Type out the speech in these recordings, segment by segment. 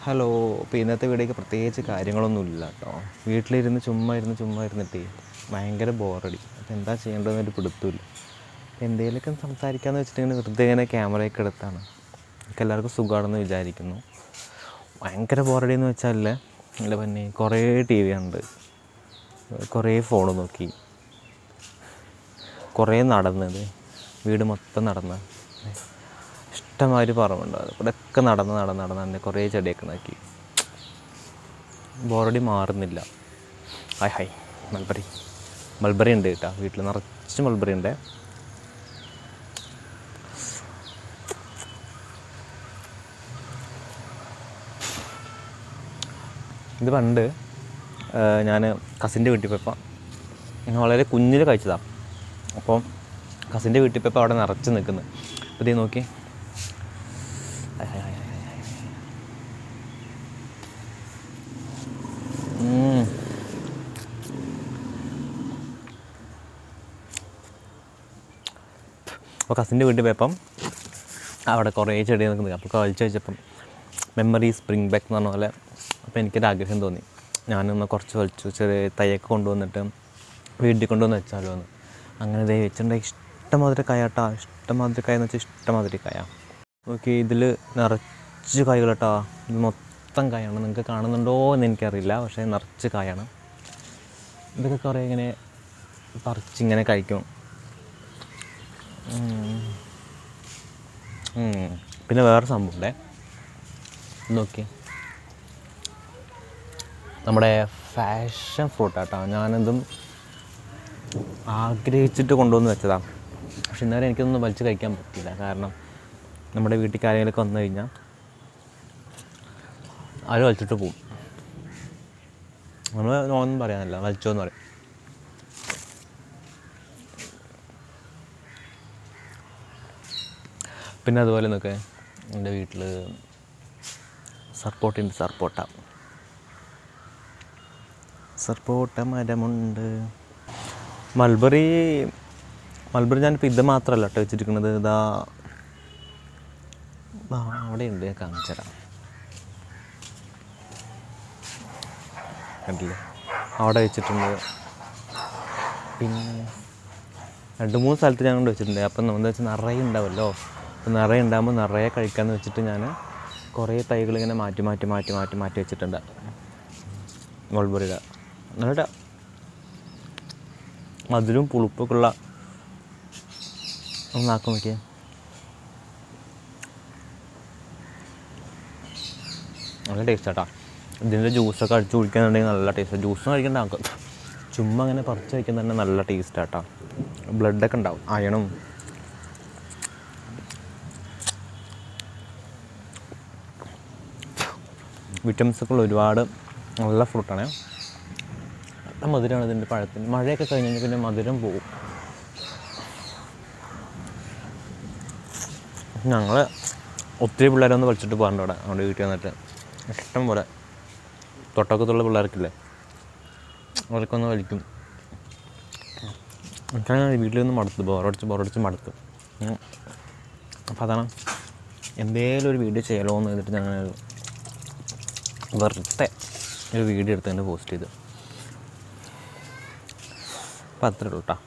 Hello അപ്പോൾ ഇന്നത്തെ വീഡിയോക്ക് പ്രത്യേകിച്ച് കാര്യങ്ങളൊന്നുമില്ല കേട്ടോ വീട്ടിലിരുന്ന് ചുമ്മാ ഇരുന്ന് ചുമ്മാ ഇരുന്നിട്ടേ ഭയങ്കര ബോറടി അപ്പോൾ എന്താ ചെയ്യേണ്ടതെന്നൊരു പിടുത്തമില്ല എന്തെങ്കിലുമൊക്കെ സംസാരിക്കാമെന്ന് വെച്ചിട്ട് ഇങ്ങനെ വെറുതെ ഇങ്ങനെ ക്യാമറയൊക്കെ എടുത്താണ് എനിക്ക് എല്ലാവർക്കും സുഖമാണെന്ന് വിചാരിക്കുന്നു ഭയങ്കര ബോറടി എന്ന് വെച്ചാൽ എൻ്റെ പിന്നെ കുറേ ടി വി ഉണ്ട് കുറേ ഫോൺ നോക്കി കുറേ നടന്നത് വീട് മൊത്തം നടന്ന് ഇഷ്ടമാതിരി പറമ്പുണ്ട് അത് ഇവിടെയൊക്കെ നടന്ന് നടന്ന് നടന്ന് തന്നെ കുറേ ചെടിയൊക്കെ ഉണ്ടാക്കി ബോറടി മാറുന്നില്ല ഹായ് ഹായ് മൾബറി മൾബറി ഉണ്ട് കേട്ടോ വീട്ടിൽ നിറച്ച് മൾബറി ഉണ്ട് ഇത് പണ്ട് ഞാൻ കസിൻ്റെ വീട്ടിൽ പോയപ്പോൾ ഞാൻ വളരെ കുഞ്ഞിൽ കഴിച്ചതാണ് അപ്പോൾ കസിൻ്റെ വീട്ടിൽ പോയപ്പോൾ അവിടെ നിറച്ച് നിൽക്കുന്നു അപ്പോൾ ഇതേ നോക്കി hi hi hi hi hi. ഉം. അപ്പോൾ കസിൻ്റെ വീട്ടിൽ പോയപ്പം അവിടെ കുറേ ചെടി നിൽക്കുന്നത് അപ്പോൾ കഴിച്ച് വെച്ചപ്പം മെമ്മറി സ്പ്രിങ് ബാക്ക് എന്ന് പറഞ്ഞ പോലെ അപ്പോൾ എനിക്കൊരു ആഗ്രഹം തോന്നി ഞാനൊന്ന് കുറച്ച് വലിച്ചു ചെറിയ തയ്യൊക്കെ കൊണ്ടുവന്നിട്ട് വീട്ടിൽ കൊണ്ടുവന്ന് വെച്ചാലോ എന്ന് അങ്ങനെ ദേ വെച്ചിട്ടുണ്ടെങ്കിൽ ഇഷ്ടമാതിരി കായാട്ടാ ഇഷ്ടമാതിരി കായ എന്ന് വെച്ചാൽ ഇഷ്ടമാതിരി കായ ഓക്കെ ഇതിൽ നിറച്ച് കായകൾ കേട്ടോ ഇത് മൊത്തം കായാണ് നിങ്ങൾക്ക് കാണുന്നുണ്ടോ എന്ന് എനിക്കറിയില്ല പക്ഷേ നിറച്ച് കായാണ് ഇതൊക്കെ കുറേ ഇങ്ങനെ പറിച്ചിങ്ങനെ കഴിക്കും ഉം. ഉം. പിന്നെ വേറെ സംഭവമുണ്ടേ നോക്കി നമ്മുടെ ഫാഷൻ ഫ്രൂട്ടാട്ടോ ഞാനിതും ആഗ്രഹിച്ചിട്ട് കൊണ്ടുവന്ന് വെച്ചതാണ് പക്ഷെ ഇന്നേരം എനിക്കൊന്നും വലിച്ച് കഴിക്കാൻ പറ്റില്ല കാരണം നമ്മുടെ വീട്ടിൽ കാര്യങ്ങളൊക്കെ വന്നു കഴിഞ്ഞാൽ ആരും വലിച്ചിട്ട് പോവും നമ്മൾ ഒന്നും പറയാനില്ല വലിച്ചോ എന്ന് പറയും പിന്നെ അതുപോലെ നോക്കെ എൻ്റെ വീട്ടിൽ സർപ്പോട്ടുണ്ട് സർപ്പോട്ട സർപ്പോട്ട മരമുണ്ട് മൾബറി മൾബറി ഞാനിപ്പോൾ ഇത് മാത്രമല്ല കേട്ടോ വെച്ചിരിക്കുന്നത് ഇതാ ആ, അവിടെയുണ്ട് ഞാൻ കാണിച്ചു തരാം കണ്ടില്ലേ അവിടെ വെച്ചിട്ടുണ്ട് പിന്നെ രണ്ട് മൂന്ന് സ്ഥലത്ത് ഞാൻ കൊണ്ട് വെച്ചിട്ടുണ്ട് അപ്പം എന്താ വെച്ചാൽ നിറയെ ഉണ്ടാവുമല്ലോ അപ്പം നിറയെ ഉണ്ടാകുമ്പോൾ നിറയെ കഴിക്കാമെന്ന് വെച്ചിട്ട് ഞാൻ കുറേ തൈകൾ ഇങ്ങനെ മാറ്റി മാറ്റി മാറ്റി മാറ്റി മാറ്റി വെച്ചിട്ടുണ്ട് മൾബറിയുടെ നല്ല മധുരവും പുളിപ്പൊക്കെ ഉള്ള ഒന്ന് ആക്കാൻ നോക്കിയേ നല്ല ടേസ്റ്റ് ആട്ടാ ഇതിൻ്റെ ജ്യൂസൊക്കെ അടിച്ച് കുടിക്കാന്നുണ്ടെങ്കിൽ നല്ല ടേസ്റ്റ് ജ്യൂസും കഴിക്കണ്ട നമുക്ക് ചുമ്മാ അങ്ങനെ പറിച്ച് കഴിക്കാൻ തന്നെ നല്ല ടേസ്റ്റ് ആട്ടാ ബ്ലഡൊക്കെ ഉണ്ടാവും അയണും വിറ്റമിൻസ് ഒക്കെ ഉള്ള ഒരുപാട് നല്ല ഫ്രൂട്ടാണ് നല്ല മധുരമാണ് ഇതിൻ്റെ പഴത്തിന് മഴയൊക്കെ കഴിഞ്ഞ് കഴിഞ്ഞാൽ പിന്നെ മധുരം പോകും ഞങ്ങൾ ഒത്തിരി പിള്ളേരൊന്ന് വലിച്ചിട്ട് പോകാറുണ്ട് അവിടെ അവിടെ വീട്ടിൽ വന്നിട്ട് ഇഷ്ടം പോലെ തൊട്ടക്കത്തുള്ള പിള്ളേർക്കില്ലേ അവർക്കൊന്ന് വലിക്കും എനിക്കാണെങ്കിൽ വീട്ടിൽ നിന്ന് മടുത്തു ബോറടിച്ച് ബോറടിച്ച് മടുത്തു ഉം. അപ്പോൾ അതാണ് എന്തേലും ഒരു വീഡിയോ ചെയ്യലോ എന്ന് ചെയ്തിട്ട് ഞങ്ങൾ വെറുതെ ഒരു വീഡിയോ എടുത്ത് തന്നെ പോസ്റ്റ് ചെയ്തു അപ്പോൾ അത്രേ ഉള്ളൂ കേട്ടോ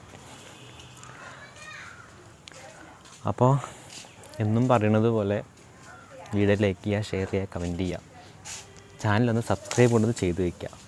അപ്പോൾ എന്നും പറയണത് പോലെ വീഡിയോ ലൈക്ക് ചെയ്യുക ഷെയർ ചെയ്യുക കമൻറ്റ് ചെയ്യുക ചാനലൊന്ന് സബ്സ്ക്രൈബ് കൊണ്ടത് ചെയ്ത് വയ്ക്കുക